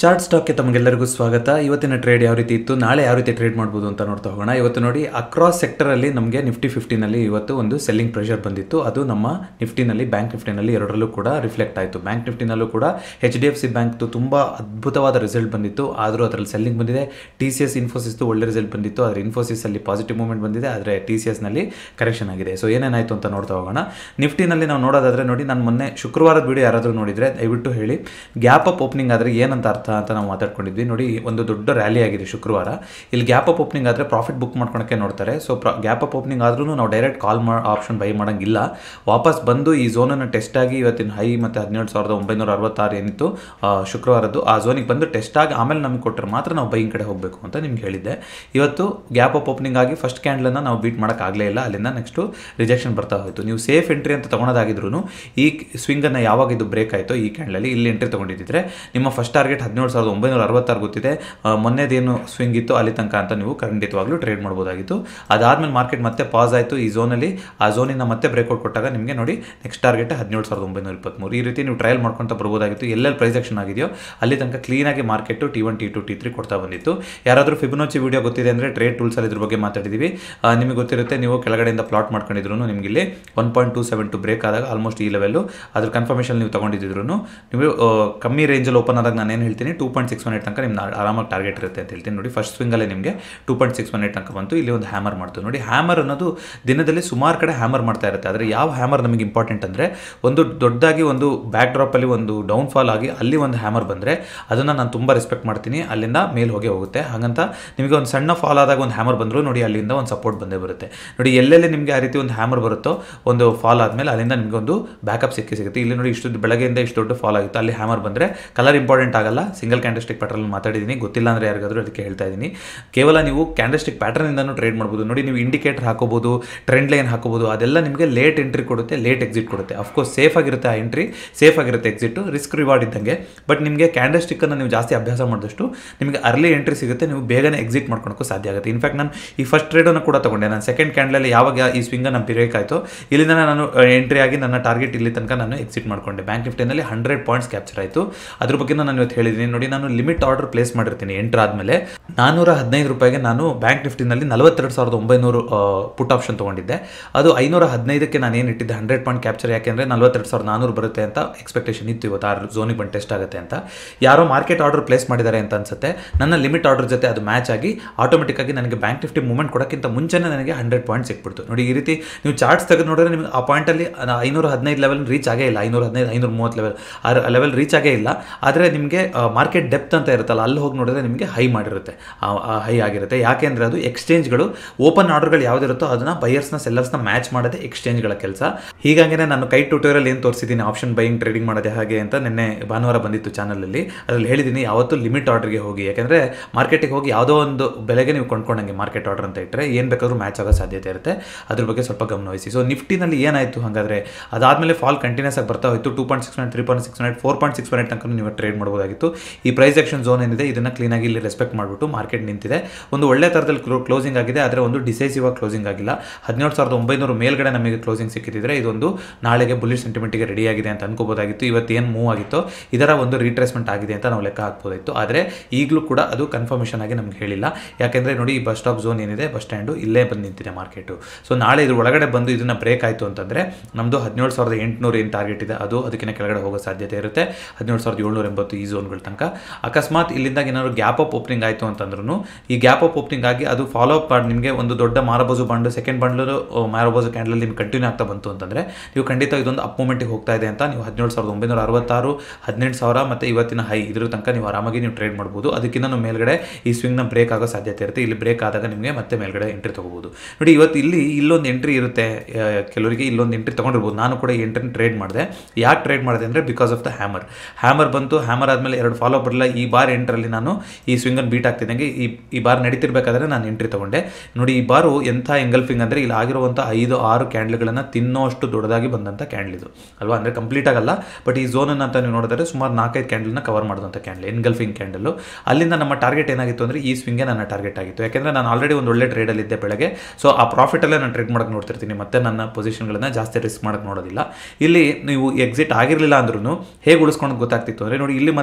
chart ಸ್ಟಾಕ್ಗೆ ತಮಗೆಲ್ಲರಿಗೂ ಸ್ವಾಗತ ಇವತ್ತಿನ ಟ್ರೇಡ್ ಯಾವ ರೀತಿ ಇತ್ತು ನಾಳೆ ಯಾವ ರೀತಿ ಟ್ರೇಡ್ ಮಾಡ್ಬೋದು ಅಂತ ನೋಡ್ತಾ ಹೋಗೋಣ ಇವತ್ತು ನೋಡಿ ಅಕ್ರಾಸ್ ಸೆಕ್ಟರಲ್ಲಿ ನಮಗೆ ನಿಫ್ಟಿ ಫಿಫ್ಟಿನಲ್ಲಿ ಇವತ್ತು ಒಂದು ಸೆಲ್ಲಿಂಗ್ ಪ್ರೆಷರ್ ಬಂದಿತ್ತು ಅದು ನಮ್ಮ ನಿಫ್ಟಿನಲ್ಲಿ ಬ್ಯಾಂಕ್ ನಿಫ್ಟಿನಲ್ಲಿ ಎರಡರಲ್ಲೂ ಕೂಡ ರಿಫ್ಲೆಕ್ಟ್ ಆಯಿತು ಬ್ಯಾಂಕ್ ನಿಫ್ಟಿನಲ್ಲೂ ಕೂಡ ಎಚ್ ಡಿ ಎಫ್ ಸಿ ಬ್ಯಾಂಕ್ದು ತುಂಬ ಅದ್ಭುತವಾದ ರಿಸಲ್ಟ್ ಬಂದಿತ್ತು ಆದರೂ ಅದರಲ್ಲಿ ಸೆಲ್ಲಿಂಗ್ ಬಂದಿದೆ ಟಿ ಸಿ ಎಸ್ ಇನ್ಫೋಸಿಸ್ದು ಒಳ್ಳೆ ರಿಸಲ್ಟ್ ಬಂದಿತ್ತು ಆದರೆ ಇನ್ಫೋಸಿಸಲ್ಲಿ ಪಾಸಿಟಿವ್ ಮೂವ್ಮೆಂಟ್ ಬಂದಿದೆ ಆದರೆ ಟಿ ಸಿ ಎಸ್ನಲ್ಲಿ ಕರೆಕ್ಷನ್ ಆಗಿದೆ ಸೊ ಏನೇನಾಯಿತು ಅಂತ ನೋಡ್ತಾ ಹೋಗೋಣ ನಿಫ್ಟಿನಲ್ಲಿ ನಾವು ನೋಡೋದಾದರೆ ನೋಡಿ ನಾನು ಮೊನ್ನೆ ಶುಕ್ರವಾರದ ವಿಡಿಯೋ ಯಾರಾದರೂ ನೋಡಿದರೆ ದಯವಿಟ್ಟು ಹೇಳಿ ಗ್ಯಾಪ್ ಅಪ್ ಓಪನಿಂಗ್ ಆದರೆ ಏನಂತ ಅರ್ಥ ಅಂತ ನಾವು ಮಾತಾಡ್ಕೊಂಡಿದ್ವಿ ನೋಡಿ ಒಂದು ದೊಡ್ಡ ರ್ಯಾಲಿ ಆಗಿದೆ ಶುಕ್ರವಾರ ಇಲ್ಲಿ ಗ್ಯಾಪ್ ಅಪ್ ಓಪನಿಂಗ್ ಆದರೆ ಪ್ರಾಫಿಟ್ ಬುಕ್ ಮಾಡ್ಕೊಳಕ್ಕೆ ನೋಡ್ತಾರೆ ಸೊ ಪ್ರ ಗ್ಯಾಪ್ ಅಪ್ ಓಪನಿಂಗ್ ಆದ್ರೂ ನಾವು ಡೈರೆಕ್ಟ್ ಕಾಲ್ ಮಾ ಆಪ್ಷನ್ ಬೈ ಮಾಡೋಂಗಿಲ್ಲ ವಾಪಸ್ ಬಂದು ಈ ಝೋನನ್ನು ಟೆಸ್ಟ್ ಆಗಿ ಇವತ್ತಿನ ಹೈ ಮತ್ತು ಹದಿನೇಳು ಸಾವಿರದ ಒಂಬೈನೂರ ಅರವತ್ತಾರು ಏನಿತ್ತು ಆ, ಶುಕ್ರವಾರದ್ದು ಆ ಝೋನಿಗೆ ಬಂದು ಟೆಸ್ಟ್ ಆಗಿ ಆಮೇಲೆ ನಮಗೆ ಕೊಟ್ಟರೆ ಮಾತ್ರ ನಾವು ಬೈಯಿಂಗ್ ಕಡೆ ಹೋಗಬೇಕು ಅಂತ ನಿಮ್ಗೆ ಹೇಳಿದ್ದೆ ಇವತ್ತು ಗ್ಯಾಪ್ ಅಪ್ ಓಪನಿಂಗ್ ಆಗಿ ಫಸ್ಟ್ ಕ್ಯಾಂಡ್ಲನ್ನು ನಾವು ಬೀಟ್ ಮಾಡೋಕ್ಕಾಗಲೇ ಇಲ್ಲ ಅಲ್ಲಿಂದ ನೆಕ್ಸ್ಟು ರಿಜೆಕ್ಷನ್ ಬರ್ತಾ ಹೋಯಿತು ನೀವು ಸೇಫ್ ಎಂಟ್ರಿ ಅಂತ ತೊಗೊಳೋದಾಗಿದ್ರು ಈ ಸ್ವಿಂಗನ್ನು ಯಾವಾಗ ಇದು ಬ್ರೇಕ್ ಆಯಿತು ಈ ಕ್ಯಾಂಡಲಲ್ಲಿ ಇಲ್ಲಿ ಎಂಟ್ರಿ ತೊಗೊಂಡಿದ್ದಿದ್ರೆ ನಿಮ್ಮ ಫಸ್ಟ್ ಟಾರ್ಗೆಟ್ ಹದಿನೇಳು ಸಾವಿರದ ಒಂಬೈನೂರ ಅರವತ್ತಾರು ಗೊತ್ತಿದೆ ಆ, ಮೊನ್ನೆದೇನು ಸ್ವಿಂಗ್ ಇತ್ತು ಅಲ್ಲಿ ತನಕ ಅಂತ ನೀವು ಖಂಡಿತವಾಗ್ಲೂ ಟ್ರೇಡ್ ಮಾಡ್ಬೋದಾಗಿತ್ತು ಅದಾದಮೇಲೆ ಮಾರ್ಕೆಟ್ ಮತ್ತೆ ಪಾಸ್ ಆಯಿತು ಈ ಝೋನಲ್ಲಿ ಆ ಝೋನಿಂದ ಮತ್ತೆ ಬ್ರೇಕ್ಔಟ್ ಕೊಟ್ಟಾಗ ನಿಮಗೆ ನೋಡಿ ನೆಕ್ಸ್ಟ್ ಟಾರ್ಗೆಟ್ ಹದಿನೇಳು ಸಾವಿರದ ಒಂಬೈನೂರ ಇಪ್ಪತ್ತ್ಮೂರು ಈ ರೀತಿ ನೀವು ಟ್ರಯಲ್ ಮಾಡ್ಕೊತ ಬರ್ಬೋದಾಗಿತ್ತು ಎಲ್ಲೆಲ್ಲಿ ಪ್ರೈಸ್ ಆಕ್ಷನ್ ಆಗಿದೆಯೋ ಅಲ್ಲಿ ತನಕ ಕ್ಲೀನಾಗಿ market T one T two T three ಕೊಡ್ತಾ ಬಂದಿತ್ತು ಯಾರಾದರೂ ಫಿಬನೋಚಿ ವಿಡಿಯೋ ಗೊತ್ತಿದೆ ಅಂದರೆ ಟ್ರೇಡ್ ಟೂಲ್ಸಲ್ಲಿ ಇದ್ರ ಬಗ್ಗೆ ಮಾತಾಡಿದ್ದೀವಿ ಆ, ನಿಮಗೆ ಗೊತ್ತಿರುತ್ತೆ ನೀವು ಕೆಳಗಡೆಯಿಂದ ಪ್ಲಾಟ್ ಮಾಡ್ಕೊಂಡಿದ್ರು ನಿಮಗೆ ಇಲ್ಲಿ one point two seven two break ಆದಾಗ ಆಲ್ಮೋಸ್ಟ್ ಈ ಲೆವೆಲ್ಲು ಅದ್ರ ಕನ್ಫರ್ಮೇಷನ್ ನೀವು ತೊಗೊಂಡಿದ್ರು ನೀವು ಆ, ಕಮ್ಮಿ ರೇಂಜಲ್ಲಿ ಓಪನ್ ಆದಾಗ ನಾನು ಏನು ಹೇಳ್ತೀನಿ two point six one eight ತನಕ ನಿಮ್ಮ ಆರಾಮಾಗಿ ಟಾರ್ಗೆಟ್ ಇರುತ್ತೆ ಅಂತ ಹೇಳ್ತೀನಿ ನೋಡಿ ಫಸ್ಟ್ ಸ್ವಿಂಗಲ್ಲೇ ನಿಮಗೆ two point six one eight ತನಕ ಬಂತು ಇಲ್ಲಿ ಒಂದು ಹ್ಯಾಮರ್ ಮಾಡ್ತು ನೋಡಿ ಹ್ಯಾಮರ್ ಅನ್ನೋದು ದಿನದಲ್ಲಿ ಸುಮಾರು ಕಡೆ ಹ್ಯಾಮರ್ ಮಾಡ್ತಾ ಇರುತ್ತೆ ಆದರೆ ಯಾವ ಹ್ಯಾಮರ್ ನಮಗೆ ಇಂಪಾರ್ಟೆಂಟ್ ಅಂದರೆ ಒಂದು ದೊಡ್ಡದಾಗಿ ಒಂದು ಬ್ಯಾಕ್ ಡ್ರಾಪಲ್ಲಿ ಒಂದು ಡೌನ್ಫಾಲ್ ಆಗಿ ಅಲ್ಲಿ ಒಂದು ಹ್ಯಾಮರ್ ಬಂದರೆ ಅದನ್ನು ನಾನು ತುಂಬ ರೆಸ್ಪೆಕ್ಟ್ ಮಾಡ್ತೀನಿ ಅಲ್ಲಿಂದ ಮೇಲೆ ಹೋಗಿ ಹೋಗುತ್ತೆ ಹಾಗಂತ ನಿಮಗೆ ಒಂದು ಸಣ್ಣ ಫಾಲ್ ಆದಾಗ ಒಂದು ಹ್ಯಾಮರ್ ಬಂದರೂ ನೋಡಿ ಅಲ್ಲಿಂದ ಒಂದು ಸಪೋರ್ಟ್ ಬಂದೇ ಬರುತ್ತೆ ನೋಡಿ ಎಲ್ಲೆಲ್ಲಿ ನಿಮಗೆ ಆ ರೀತಿ ಒಂದು ಹ್ಯಾಮರ್ ಬರುತ್ತೋ ಒಂದು ಫಾಲ್ ಆದಮೇಲೆ ಅಲ್ಲಿಂದ ನಿಮಗೆ ಒಂದು ಬ್ಯಾಕಪ್ ಸಿಕ್ಕಿ ಸಿಗುತ್ತೆ ಇಲ್ಲಿ ನೋಡಿ ಇಷ್ಟು ಬೆಳಗ್ಗೆಯಿಂದ ಇಷ್ಟು ದೊಡ್ಡ ಫಾಲ್ ಆಗಿತ್ತು ಅಲ್ಲಿ ಹ್ಯಾಮರ್ ಬಂದರೆ ಕಲರ್ ಇಂಪಾರ್ಟೆಂಟ್ ಆಗಲ್ಲ ಸಿಂಗಲ್ ಕ್ಯಾಂಡಲ್ಸ್ಟಿಕ್ ಪ್ಯಾಟರ್ನ್ ಮಾತಾಡಿದ್ದೀನಿ ಗೊತ್ತಿಲ್ಲ ಅಂದರೆ ಯಾರಿಗಾದ್ರೂ ಅದಕ್ಕೆ ಹೇಳ್ತಾ ಇದ್ದೀನಿ ಕೇವಲ ನೀವು ಕ್ಯಾಂಡಲ್ಸ್ಟಿಕ್ ಪ್ಯಾಟರ್ನಿಂದನೂ ಟ್ರೇಡ್ ಮಾಡ್ಬೋದು ನೋಡಿ ನೀವು ಇಂಡಿಕೇಟರ್ ಹಾಕೋಬೋದು ಟ್ರೆಂಡ್ ಲೈನ್ ಹಾಕೋಬೋದು ಅದೆಲ್ಲ ನಿಮಗೆ ಲೇಟ್ ಎಂಟ್ರಿ ಕೊಡುತ್ತೆ ಲೇಟ್ ಎಕ್ಸಿಟ್ ಕೊಡುತ್ತೆ ಅಫ್ಕೋರ್ಸ್ ಸೇಫ್ ಆಗಿರುತ್ತೆ ಆ ಎಂಟ್ರಿ ಸೇಫ್ ಆಗಿರುತ್ತೆ ಎಕ್ಸಿಟ್ ರಿಸ್ಕ್ ರಿವಾರ್ಡ್ ಇದ್ದಂಗೆ ಬಟ್ ನಿಮಗೆ ಕ್ಯಾಂಡಲ್ಸ್ಟಿಕ್ಕನ್ನು ನೀವು ಜಾಸ್ತಿ ಅಭ್ಯಾಸ ಮಾಡಿದಷ್ಟು ನಿಮಗೆ ಅರ್ಲಿ ಎಂಟ್ರಿ ಸಿಗುತ್ತೆ ನೀವು ಬೇಗನೆ ಎಕ್ಸಿಟ್ ಮಾಡ್ಕೊಳಕ್ಕೂ ಸಾಧ್ಯ ಆಗುತ್ತೆ ಇನ್ಫ್ಯಾಕ್ಟ್ ನಾನು ಈ ಫಸ್ಟ್ ಟ್ರೇಡನ್ನು ಕೂಡ ತಗೊಂಡೆ ನಾನು ಸೆಕೆಂಡ್ ಕ್ಯಾಂಡಲಲ್ಲಿ ಯಾವಾಗ ಈ ಸ್ವಿಂಗನ್ನು ಬ್ರೇಕ್ ಆಯಿತು ಇಲ್ಲಿಂದ ನಾನು ಎಂಟ್ರಿ ಆಗಿ ನನ್ನ ಟಾರ್ಗೆಟ್ ಇಲ್ಲಿ ತನಕ ನಾನು ಎಕ್ಸಿಟ್ ಮಾಡ್ಕೊಂಡೆ ಬ್ಯಾಂಕ್ ನಿಫ್ಟಿನಲ್ಲಿ ಹಂಡ್ರೆಡ್ ಪಾಯಿಂಟ್ಸ್ ಕ್ಯಾಪ್ಚರ್ ಆಯಿತು ಅದ್ರ ಬಗ್ಗೆ ನಾನು ಇವತ್ತು ಹೇಳಿದ್ದೀನಿ ನೋಡಿ ನಾನು ಲಿಮಿಟ್ ಆರ್ಡರ್ ಪ್ಲೇಸ್ ಮಾಡಿರ್ತೀನಿ ಎಂಟ್ರ್ ಆದಮೇಲೆ ನಾನ್ನೂರ ಹದಿನೈದು ರೂಪಾಯಿಗೆ ನಾನು ಬ್ಯಾಂಕ್ ನಿಫ್ಟಿನಲ್ಲಿ ನಲವತ್ತೆರಡು ಸಾವಿರದ ಒಂಬೈನೂರು ಪುಟ್ ಆಪ್ಷನ್ ತೊಗೊಂಡಿದ್ದೆ ಅದು ಐನೂರ ಹದಿನೈದಕ್ಕೆ ನಾನು ಏನು ಇಟ್ಟಿದ್ದೆ ಹಂಡ್ರೆಡ್ ಪಾಯಿಂಟ್ ಕ್ಯಾಪ್ಚರ್ ಯಾಕೆಂದರೆ ನಲವತ್ತೆರಡು ಸಾವಿರದ ನಾನ್ನೂರು ಬರುತ್ತೆ ಅಂತ ಎಕ್ಸ್ಪೆಕ್ಟೇಷನ್ ಇತ್ತು ಇವತ್ತು ಆ ಝೋನಿಗೆ ಬಂದು ಟೆಸ್ಟ್ ಆಗುತ್ತೆ ಅಂತ ಯಾರೋ ಮಾರ್ಕೆಟ್ ಆರ್ಡರ್ ಪ್ಲೇಸ್ ಮಾಡಿದ್ದಾರೆ ಅಂತ ಅನ್ಸುತ್ತೆ ನನ್ನ ಲಿಮಿಟ್ ಆರ್ಡರ್ ಜೊತೆ ಅದು ಮ್ಯಾಚ್ ಆಗಿ ಆಟೋಮೆಟಿಕ್ ಆಗಿ ನನಗೆ ಬ್ಯಾಂಕ್ ನಿಫ್ಟಿ ಮೂವ್ಮೆಂಟ್ ಕೊಡೋಕ್ಕಿಂತ ಮುಂಚೆನೇ ನನಗೆ ಹಂಡ್ರೆಡ್ ಪಾಯಿಂಟ್ ಸಿಕ್ಬಿಡ್ತು ನೋಡಿ ಈ ರೀತಿ ನೀವು ಚಾರ್ಟ್ಸ್ ತೆಗೆದು ನೋಡಿದ್ರೆ ನಿಮಗೆ ಆ ಪಾಯಿಂಟಲ್ಲಿ ಐನೂರ ಹದಿನೈದು ಲೆವೆಲ್ ರೀಚ್ ಆಗೇ ಇಲ್ಲ ಐನೂರ ಹದಿನೈದು ಐನೂರ ಮೂವತ್ತು ಲೆವೆಲ್ ಆ ಲೆವೆಲ್ ರೀಚ್ ಆಗೇ ಇಲ್ಲ ಆದರೆ ನಿಮಗೆ ಮಾರ್ಕೆಟ್ ಡೆಪ್ತ್ ಅಂತ ಇರುತ್ತಲ್ಲ ಅಲ್ಲಿ ಹೋಗಿ ನೋಡಿದ್ರೆ ನಿಮಗೆ ಹೈ ಮಾಡಿರುತ್ತೆ ಹೈ ಆಗಿರುತ್ತೆ ಯಾಕೆಂದರೆ ಅದು ಎಕ್ಸ್ಚೇಂಜ್ಗಳು ಓಪನ್ ಆರ್ಡರ್ಗಳು ಯಾವುದಿರುತ್ತೋ ಅದನ್ನು ಬೈಯರ್ಸ್ನ ಸೆಲ್ಲರ್ಸ್ನ ಮ್ಯಾಚ್ ಮಾಡೋದೇ ಎಕ್ಸ್ಚೇಂಜ್ಗಳ ಕೆಲಸ ಹೀಗಾಗಿನೇ ನಾನು ಕೈ ಟ್ಯೂಟೋರಿಯಲ್ ಏನು ತೋರಿಸಿದ್ದೀನಿ ಆಪ್ಷನ್ ಬೈಯಿಂಗ್ ಟ್ರೇಡಿಂಗ್ ಮಾಡೋದೇ ಹಾಗೆ ಅಂತ ನಿನ್ನೆ ಭಾನುವಾರ ಬಂದಿತ್ತು ಚಾನಲಲ್ಲಿ ಅದರಲ್ಲಿ ಹೇಳಿದ್ದೀನಿ ಯಾವತ್ತೂ ಲಿಮಿಟ್ ಆರ್ಡರ್ಗೆ ಹೋಗಿ ಯಾಕೆಂದರೆ ಮಾರ್ಕೆಟಿಗೆ ಹೋಗಿ ಯಾವುದೋ ಒಂದು ಬೆಲೆಗೆ ನೀವು ಕೊಂಡ್ಕೊಂಡಂಗೆ ಮಾರ್ಕೆಟ್ ಆರ್ಡರ್ ಅಂತ ಇಟ್ಟರೆ ಏನು ಬೇಕಾದ್ರೂ ಮ್ಯಾಚ್ ಆಗೋ ಸಾಧ್ಯತೆ ಇರುತ್ತೆ ಅದ್ರ ಬಗ್ಗೆ ಸ್ವಲ್ಪ ಗಮನವಹಿಸಿ ಸೊ ನಿಫ್ಟಿನಲ್ಲಿ ಏನಾಯಿತು ಹಾಗಾದರೆ ಅದಾದಮೇಲೆ ಫಾಲ್ ಕಂಟಿನ್ಯೂಸ್ ಆಗಿ ಬರ್ತಾ ಹೋಯಿತು two point six nine three point six nine four point six nine ತನಕ ನೀವು ಟ್ರೇಡ್ ಮಾಡ್ಬೋದಾಗಿತ್ತು ಈ ಪ್ರೈಸ್ ಆಕ್ಷನ್ ಝೋನ್ ಏನಿದೆ ಇದನ್ನು ಕ್ಲೀನಾಗಿ ಇಲ್ಲಿ ರೆಸ್ಪೆಕ್ಟ್ ಮಾಡಿಬಿಟ್ಟು ಮಾರ್ಕೆಟ್ ನಿಂತಿದೆ ಒಂದು ಒಳ್ಳೆ ಥರದಲ್ಲಿ ಕ್ಲೋಸಿಂಗ್ ಆಗಿದೆ ಆದರೆ ಒಂದು ಡಿಸೈಸಿವ್ ಆಗಿ ಕ್ಲೋಸಿಂಗ್ ಆಗಿಲ್ಲ ಹದಿನೇಳು ಸಾವಿರದ ಒಂಬೈನೂರು ಮೇಲ್ಗಡೆ ನಮಗೆ ಕ್ಲೋಸಿಂಗ್ ಸಿಕ್ಕಿದ್ರೆ ಇದೊಂದು ನಾಳೆಗೆ ಬುಲ್ಲಿಶ್ ಸೆಂಟಿಮೆಂಟಿಗೆ ರೆಡಿ ಆಗಿದೆ ಅಂತ ಅನ್ಕೋಬೋದಾಗಿತ್ತು ಇವತ್ತು ಏನು ಮೂವ್ ಆಗಿತ್ತು ಇದರ ಒಂದು ರೀಟ್ರೇಸ್ಮೆಂಟ್ ಆಗಿದೆ ಅಂತ ನಾವು ಲೆಕ್ಕ ಹಾಕ್ಬೋದಾಯಿತು ಆದರೆ ಈಗಲೂ ಕೂಡ ಅದು ಕನ್ಫರ್ಮೇಷನ್ ಆಗಿ ನಮ್ಗೆ ಹೇಳಿಲ್ಲ ಯಾಕೆಂದರೆ ನೋಡಿ ಈ ಬಸ್ ಸ್ಟಾಪ್ ಝೋನ್ ಏನಿದೆ ಬಸ್ ಸ್ಟ್ಯಾಂಡು ಇಲ್ಲೇ ಬಂದು ನಿಂತಿದೆ ಮಾರ್ಕೆಟು ಸೊ ನಾಳೆ ಇದ್ರ ಒಳಗಡೆ ಬಂದು ಇದನ್ನು ಬ್ರೇಕ್ ಆಯಿತು ಅಂತಂದರೆ ನಮ್ಮದು ಹದಿನೇಳು ಸಾವಿರದ ಎಂಟುನೂರು ಏನು ಟಾರ್ಗೆಟ್ ಇದೆ ಅದು ಅದಕ್ಕಿಂತ ಕೆಳಗಡೆ ಹೋಗೋ ಸಾಧ್ಯತೆ ಇರುತ್ತೆ ಹದಿನೇಳು ಸಾವಿರದ ಏಳ್ನೂರ ಎಂಬತ್ತು ಈ ಝೋನ್ಗಳ ತನಕ ಅಕಸ್ಮಾತ್ ಇಲ್ಲಿಂದ ಏನಾದ್ರು ಗ್ಯಾಪ್ ಅಪ್ ಓಪನಿಂಗ್ ಆಯಿತು ಅಂತಂದ್ರೂ ಈ ಗ್ಯಾಪ್ ಅಪ್ ಓಪನಿಂಗ್ ಆಗಿ ಅದು ಫಾಲೋ ಅಪ್ ಮಾಡಿ ನಿಮಗೆ ಒಂದು ದೊಡ್ಡ ಮಾರಬೋಜು ಬಂಡು ಸೆಕೆಂಡ್ ಬಂಡ್ಲು ಮಾರಬೋಜು ಕ್ಯಾಂಡಲಲ್ಲಿ ನಿಮ್ಗೆ ಕಂಟಿನ್ಯೂ ಆಗ್ತಾ ಬಂತು ಅಂತಂದರೆ ನೀವು ಖಂಡಿತ ಇದೊಂದು ಅಪ್ ಮೂಮೆಂಟಿಗೆ ಹೋಗ್ತಾ ಇದೆ ಅಂತ ನೀವು ಹದಿನೇಳು ಸಾವಿರದ ಒಂಬೈನೂರ ಅರವತ್ತಾರು ಹದಿನೆಂಟು ಸಾವಿರ ಮತ್ತು ಇವತ್ತಿನ ಹೈ ಇದ್ರ ತನಕ ನೀವು ಆರಾಮಾಗಿ ನೀವು ಟ್ರೇಡ್ ಮಾಡ್ಬೋದು ಅದಕ್ಕಿಂತ ಮೇಲ್ಗಡೆ ಈ ಸ್ವಿಂಗ್ನ ಬ್ರೇಕ್ ಆಗೋ ಸಾಧ್ಯತೆ ಇರುತ್ತೆ ಇಲ್ಲಿ ಬ್ರೇಕ್ ಆದಾಗ ನಿಮಗೆ ಮತ್ತೆ ಮೇಲ್ಗಡೆ ಎಂಟ್ರಿ ತೊಗೋಬೋದು ನೋಡಿ ಇವತ್ತು ಇಲ್ಲಿ ಇಲ್ಲೊಂದು ಎಂಟ್ರಿ ಇರುತ್ತೆ ಆ, ಕೆಲವರಿಗೆ ಇಲ್ಲೊಂದು ಎಂಟ್ರಿ ತೊಗೊಂಡಿರ್ಬೋದು ನಾನು ಕೂಡ ಈ ಎಂಟ್ರಿನ ಟ್ರೇಡ್ ಮಾಡಿದೆ ಯಾಕೆ ಟ್ರೇಡ್ ಮಾಡಿದೆ ಅಂದರೆ because of the hammer hammer ಬಂತು ಹ್ಯಾಮರ್ ಆದಮೇಲೆ ಎರಡು ಫಾಲೋ ಬರಲ್ಲ ಈ ಬಾರ್ ಎಂಟ್ರಲ್ಲಿ ನಾನು ಈ ಸ್ವಿಂಗನ್ನು ಬೀಟ್ ಆಗ್ತಿದ್ದಂಗೆ ಈ ಈ ಬಾರ್ ನಡೀತಿರ್ಬೇಕಾದ್ರೆ ನಾನು ಎಂಟ್ರಿ ತೊಗೊಂಡೆ ನೋಡಿ ಈ ಬಾರು ಎಂಥ ಎಂಗಲ್ಫಿಂಗ್ ಅಂದರೆ ಇಲ್ಲಿ ಆಗಿರುವಂಥ ಐದು ಆರು ಕ್ಯಾಂಡ್ಲ್ಗಳನ್ನು ತಿನ್ನೋಷ್ಟು ದೊಡ್ಡದಾಗಿ ಬಂದಂಥ ಕ್ಯಾಂಡ್ಲ್ ಇದು ಅಲ್ವಾ ಅಂದರೆ ಕಂಪ್ಲೀಟ್ ಆಗಲ್ಲ ಬಟ್ ಈ ಝೋನನ್ನು ಅಂತ ನೀವು ನೋಡಿದ್ರೆ ಸುಮಾರು ನಾಲ್ಕೈದು ಕ್ಯಾಂಡಲ್ನ ಕವರ್ ಮಾಡಿದಂಥ ಕ್ಯಾಂಡಲ್ ಎನ್ಗಲ್ಫಿಂಗ್ ಕ್ಯಾಂಡಲ್ಲು ಅಲ್ಲಿಂದ ನಮ್ಮ ಟಾರ್ಗೆಟ್ ಏನಾಗಿತ್ತು ಅಂದರೆ ಈ ಸ್ವಿಂಗೇ ನನ್ನ ಟಾರ್ಗೆಟ್ ಆಗಿತ್ತು ಯಾಕೆಂದರೆ ನಾನು ಆಲ್ರೆಡಿ ಒಂದು ಒಳ್ಳೆ ಟ್ರೇಡಲ್ಲಿ ಇದ್ದೆ ಬೆಳಗ್ಗೆ ಸೊ ಆ ಪ್ರಾಫಿಟಲ್ಲೇ ನಾನು ಟ್ರೇಡ್ ಮಾಡೋಕೆ ನೋಡ್ತಿರ್ತೀನಿ ಮತ್ತೆ ನನ್ನ ಪೊಸಿಷನ್ಗಳನ್ನ ಜಾಸ್ತಿ ರಿಸ್ಕ್ ಮಾಡೋಕೆ ನೋಡೋದಿಲ್ಲ ಇಲ್ಲಿ ನೀವು ಎಕ್ಸಿಟ್ ಆಗಿರಲಿಲ್ಲ ಅಂದ್ರೂ ಹೇಗೆ ಉಳಿಸ್ಕೊಂಡು ಗೊತ್ತಾಗ್ತಿತ್ತು ಅಂದರೆ ನೋಡಿ ಇಲ್ಲಿ ಮತ್ತೆ ನಿಮ್ಗೊಂದು